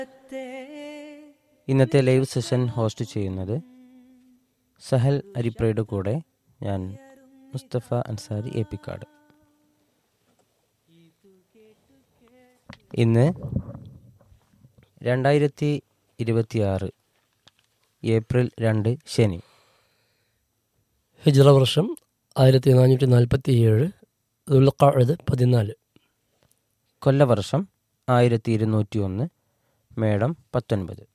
ഇന്നത്തെ live session host ചെയ്യുന്നത് സഹൽ അരിപ്രയുടെ കൂടെ ഞാൻ മുസ്തഫ അൻസാരി ഏപ്പിക്കാട് ഇന്ന് രണ്ടായിരത്തി ഇരുപത്തിയാറ് ഏപ്രിൽ രണ്ട് ശനി ഹിജ്റ വർഷം ആയിരത്തി നാനൂറ്റി നാൽപ്പത്തി ഏഴ് ദുൽഖഅദ് പതിനാല് കൊല്ലവർഷം ആയിരത്തി ഇരുന്നൂറ്റി ഒന്ന് മേടം പത്തൊൻപത്